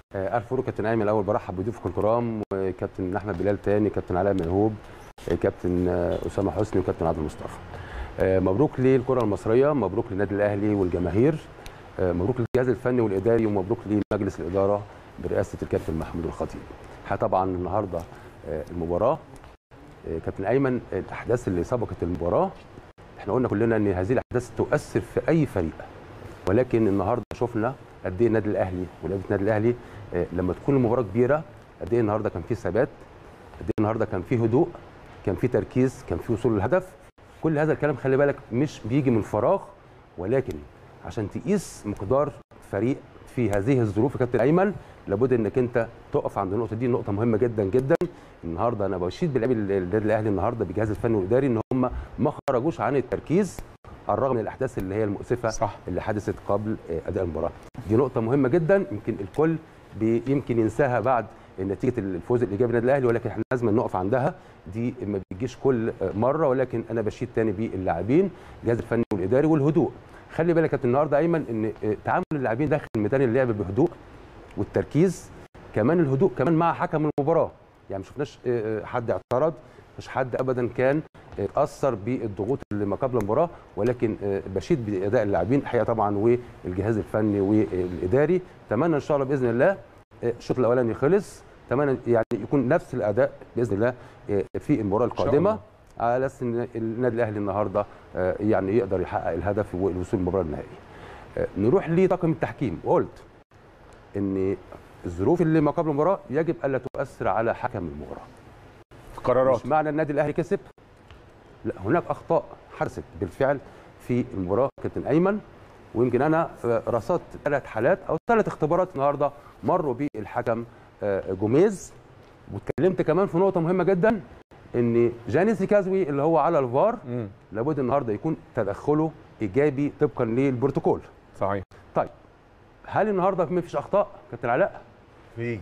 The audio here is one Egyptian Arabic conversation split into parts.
آه، الف مبروك كابتن ايمن الاول برحب بضيوفك الكرام وكابتن احمد بلال تاني كابتن علاء موهوب آه، كابتن آه، اسامه حسني وكابتن عبد المصطفى آه، مبروك للكره المصريه مبروك للنادي الاهلي والجماهير آه، مبروك للجهاز الفني والاداري ومبروك لمجلس الاداره برئاسه الكابتن محمود الخطيب الحقيقه طبعا النهارده آه، المباراه آه، كابتن ايمن الاحداث اللي سبقت المباراه احنا قلنا كلنا ان هذه الاحداث تؤثر في اي فريق ولكن النهارده شفنا قد ايه النادي الاهلي ولعيبه النادي الاهلي آه، لما تكون المباراه كبيره قد ايه النهارده كان في ثبات قد ايه النهارده كان في هدوء كان في تركيز كان في وصول للهدف كل هذا الكلام خلي بالك مش بيجي من فراغ ولكن عشان تقيس مقدار فريق في هذه الظروف يا كابتن ايمن لابد انك انت تقف عند النقطه دي نقطه مهمه جدا جدا النهارده انا بشيد بلاعبي النادي الاهلي النهارده بالجهاز الفني والاداري ان هم ما خرجوش عن التركيز على الرغم من الاحداث اللي هي المؤسفه صح. اللي حدثت قبل آه، اداء المباراه دي نقطه مهمه جدا يمكن الكل بي- يمكن ينساها بعد نتيجه الفوز الايجابي للنادي الاهلي ولكن احنا لازم نقف عندها دي ما بتجيش كل آه، مره ولكن انا بشيد تاني باللاعبين الجهاز الفني والاداري والهدوء خلي بالك يا كابتن النهارده ايمن ان آه، تعامل اللاعبين داخل ميدان اللعب بهدوء والتركيز كمان الهدوء كمان مع حكم المباراه يعني ما شفناش آه، آه، حد اعترض مش حد ابدا كان آه، اتاثر بالضغوط اللي ما قبل المباراه ولكن آه، بشيد باداء اللاعبين الحقيقه طبعا والجهاز الفني والاداري اتمنى ان شاء الله باذن الله آه، الشوط الاولاني خلص اتمنى يعني يكون نفس الاداء باذن الله آه، في المباراه شاء القادمه الله. على اساس ان النادي الاهلي النهارده آه، يعني يقدر يحقق الهدف والوصول للمباراه النهائيه. آه، نروح لطاقم التحكيم وقلت ان الظروف اللي ما قبل المباراه يجب الا تؤثر على حكم المباراه. قرارات مش معنى النادي الاهلي كسب لا هناك اخطاء حدثت بالفعل في المباراه كابتن ايمن ويمكن انا آه، رصدت ثلاث حالات او ثلاث اختبارات النهارده مروا بالحكم آه، جوميز واتكلمت كمان في نقطه مهمه جدا ان جانيس كازوي اللي هو على الفار مم. لابد النهارده يكون تدخله ايجابي طبقا للبروتوكول صحيح طيب هل النهارده ما فيش اخطاء كابتن علاء في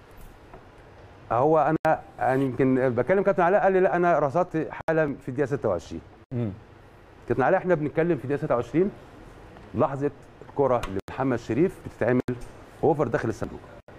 هو انا يعني يمكن بكلم كابتن علاء قال لي لا انا رصدت حاله في الدقيقه 26 مم. كابتن علاء احنا بنتكلم في الدقيقه 26 لحظه الكره لمحمد شريف بتتعمل اوفر داخل الصندوق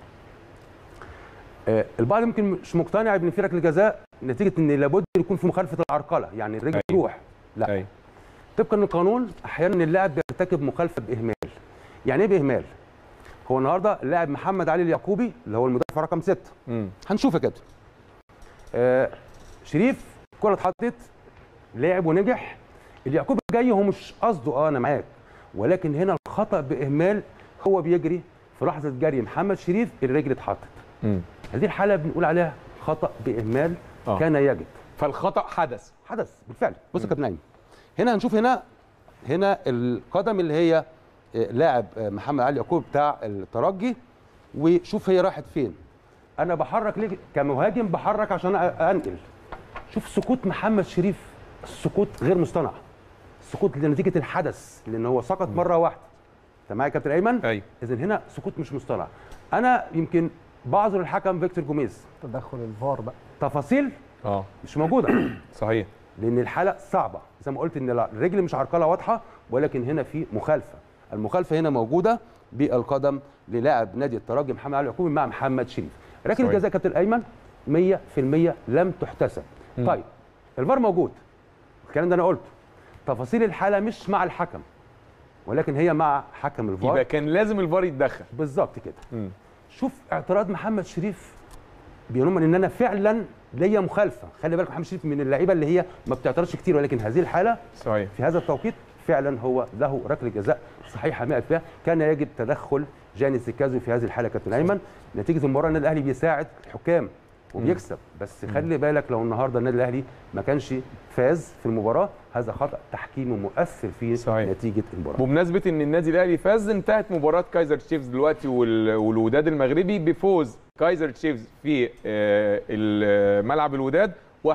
آه، البعض يمكن مش مقتنع بان في ركله جزاء نتيجه ان لابد يكون في مخالفه العرقله يعني الرجل أيوة. تروح لا ايوه طبقا للقانون احيانا اللاعب بيرتكب مخالفه باهمال يعني ايه باهمال هو النهارده اللاعب محمد علي اليعقوبي اللي هو المدافع رقم 6 مم. هنشوف يا كابتن آه شريف الكره اتحطت لعب ونجح اليعقوب جاي هو مش قصده اه انا معاك ولكن هنا الخطا باهمال هو بيجري في لحظه جري محمد شريف الرجل اتحطت مم. هذه الحاله بنقول عليها خطا باهمال آه. كان يجب فالخطا حدث حدث بالفعل بص يا كابتن نايم هنا هنشوف هنا هنا القدم اللي هي آه، لاعب آه، محمد علي يعقوب بتاع الترجي وشوف هي راحت فين انا بحرك ليه كمهاجم بحرك عشان أ- انقل شوف سقوط محمد شريف السقوط غير مصطنع السقوط لنتيجه الحدث لان هو سقط مره واحده انت معايا يا كابتن ايمن ايوه اذا هنا سقوط مش مصطنع انا يمكن بعذر الحكم فيكتور جوميز تدخل الفار بقى تفاصيل اه مش موجوده صحيح لان الحاله صعبه زي ما قلت ان الرجل مش عرقله واضحه ولكن هنا في مخالفه المخالفه هنا موجوده بالقدم للاعب نادي الترجي محمد علي يعقوبي مع محمد شريف ركله صحيح. الجزاء كابتن ايمن 100% لم تحتسب مم. طيب الفار موجود الكلام ده انا قلته تفاصيل الحاله مش مع الحكم ولكن هي مع حكم الفار يبقى كان لازم الفار يتدخل بالظبط كده مم. شوف اعتراض محمد شريف بينم ان انا فعلا ليا مخالفه خلي بالك محمد شريف من اللعيبه اللي هي ما بتعترضش كتير ولكن هذه الحاله صحيح في هذا التوقيت فعلا هو له ركله جزاء صحيحه 100% كان يجب تدخل جاني سيكازو في هذه الحاله كابتن ايمن نتيجه المباراه النادي الاهلي بيساعد الحكام وبيكسب بس خلي بالك لو النهارده النادي الاهلي ما كانش فاز في المباراه هذا خطا تحكيمي مؤثر في صحيح. نتيجه المباراه بمناسبه ان النادي الاهلي فاز انتهت مباراه كايزر تشيفز دلوقتي وال- والوداد المغربي بفوز كايزر تشيفز في آه، ال- ملعب الوداد 1-0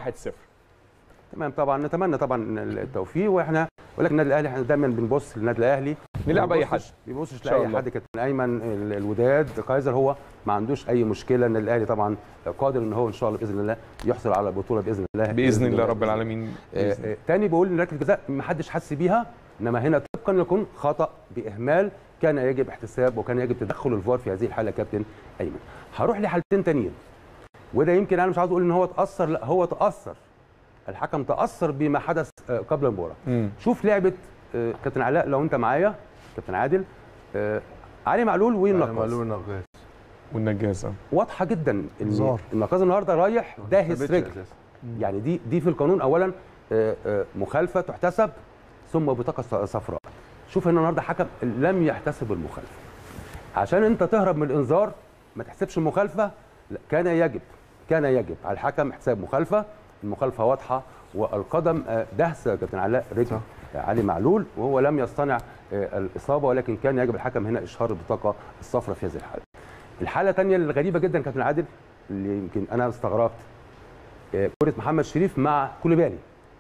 تمام طبعا نتمنى طبعا التوفيق واحنا ولكن النادي الاهلي احنا دايما بنبص للنادي الاهلي نلعب ما أي حد. بيبصش- بيبصش إن شاء لاي الله. حد كابتن ايمن ال- الوداد كايزر هو ما عندوش اي مشكله النادي الاهلي طبعا قادر ان هو ان شاء الله باذن الله يحصل على البطوله باذن الله باذن الله رب العالمين آه، بإذن آه، تاني بقول ان ركله الجزاء ما حدش حس بيها انما هنا طبقا يكون خطا باهمال كان يجب احتساب وكان يجب تدخل الفار في هذه الحاله كابتن ايمن هروح لحالتين تانيين وده يمكن انا مش عاوز اقول ان هو تاثر لا هو تاثر الحكم تاثر بما حدث آه، قبل المباراه مم. شوف لعبه آه، كابتن علاء لو انت معايا كابتن عادل آه، علي معلول والنقاص معلول نقاص والنجاز آه. واضحه جدا ان انذار. النقاص النهارده رايح داهس ثابتش رجل أساساً. يعني دي دي في القانون اولا آه، آه، مخالفه تحتسب ثم بطاقه ص- صفراء شوف هنا النهارده حكم لم يحتسب المخالفه عشان انت تهرب من الانذار ما تحسبش المخالفه لا كان يجب كان يجب على الحكم احتساب مخالفه المخالفه واضحه والقدم آه، دهس يا كابتن علاء رجل علي معلول وهو لم يصطنع آه، الاصابه ولكن كان يجب الحكم هنا اشهار البطاقه الصفراء في هذه الحاله الحاله الثانيه الغريبه جدا كابتن عادل اللي يمكن انا استغربت آه، كره محمد شريف مع كوليبالي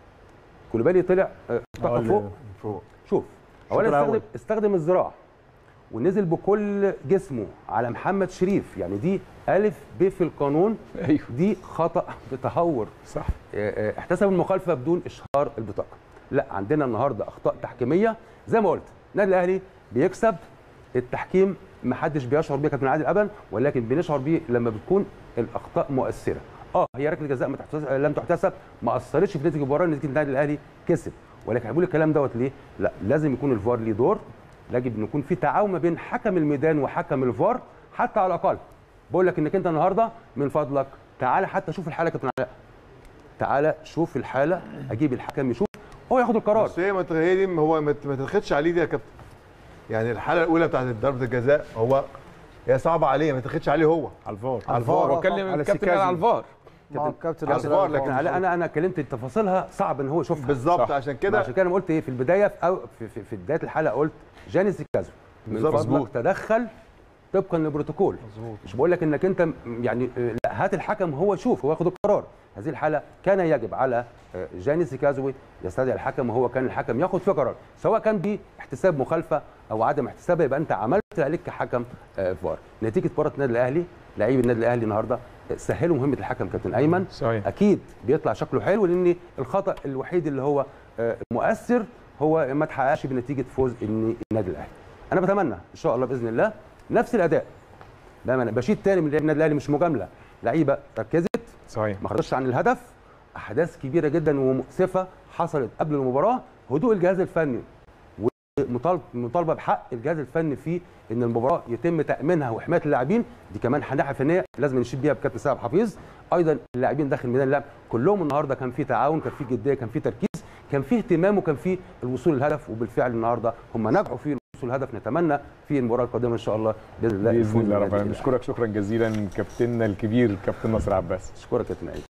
كوليبالي طلع آه، طاقه فوق فوق شوف اولا استخدم استخدم الذراع ونزل بكل جسمه على محمد شريف يعني دي الف ب في القانون ايوه دي خطا بتهور صح آه، آه، احتسب المخالفه بدون اشهار البطاقه لا عندنا النهارده اخطاء تحكيميه زي ما قلت النادي الاهلي بيكسب التحكيم ما حدش بيشعر بيها كابتن عادل ابدا ولكن بنشعر بيه لما بتكون الاخطاء مؤثره اه هي ركله جزاء ما تحتسب لم تحتسب ما اثرتش في نتيجه المباراه نتيجه النادي الاهلي كسب ولكن هقول الكلام دوت ليه لا لازم يكون الفار ليه دور يجب ان يكون في تعاون ما بين حكم الميدان وحكم الفار حتى على الاقل بقول لك انك انت النهارده من فضلك تعالى حتى شوف الحاله يا كابتن علاء تعالى شوف الحاله اجيب الحكم يشوف هو ياخد القرار بس هي ما ت- هي دي هو ما ت- ما تاخدش عليه دي يا كابتن يعني الحاله الاولى بتاعت ضربه الجزاء هو هي صعبه عليه ما تاخدش عليه هو على الفار على الفار. هو كلم على الكابتن قال على الفار مع الكابتن على ياسر الفار، الفار. لكن لكن علاء انا انا كلمت تفاصيلها صعب ان هو يشوفها بالظبط صح. عشان كده كده عشان كده انا قلت ايه في البدايه في أو في, في, في بدايه الحلقه قلت جاني سيكازو من بالظبط. فضلك مظبوط. تدخل طبقا للبروتوكول مظبوط مش بقول لك انك انت م- يعني آه، لا هات الحكم هو يشوف هو ياخد القرار هذه الحاله كان يجب على آه، جاني سيكازوي يستدعي الحكم وهو كان الحكم ياخد فيه قرار سواء كان باحتساب مخالفه او عدم احتسابها يبقى انت عملت اللي عليك كحكم آه، فار نتيجه مباراه النادي الاهلي لعيب النادي الاهلي النهارده آه، سهلوا مهمه الحكم كابتن ايمن صحيح اكيد بيطلع شكله حلو لان الخطا الوحيد اللي هو آه، مؤثر هو ما تحققش بنتيجه فوز الن- النادي الاهلي انا بتمنى ان شاء الله باذن الله نفس الاداء بامانه بشيد تاني من لعيبه النادي الاهلي مش مجامله لعيبه ركزت صحيح ما خرجتش عن الهدف احداث كبيره جدا ومؤسفه حصلت قبل المباراه هدوء الجهاز الفني ومطالب- مطالبه بحق الجهاز الفني في ان المباراه يتم تامينها وحمايه اللاعبين دي كمان ناحيه فنيه لازم نشيد بيها بكابتن سامح حفيظ ايضا اللاعبين داخل ميدان اللعب كلهم النهارده كان في تعاون كان في جديه كان في تركيز كان في اهتمام وكان في الوصول للهدف وبالفعل النهارده هم نجحوا في الوصول للهدف نتمنى في المباراه القادمه ان شاء الله باذن الله باذن الفوز الله رب بالنادي العالمين الأهلي. نشكرك شكرا جزيلا كابتننا الكبير كابتن ناصر عباس اشكرك يا كابتن عيد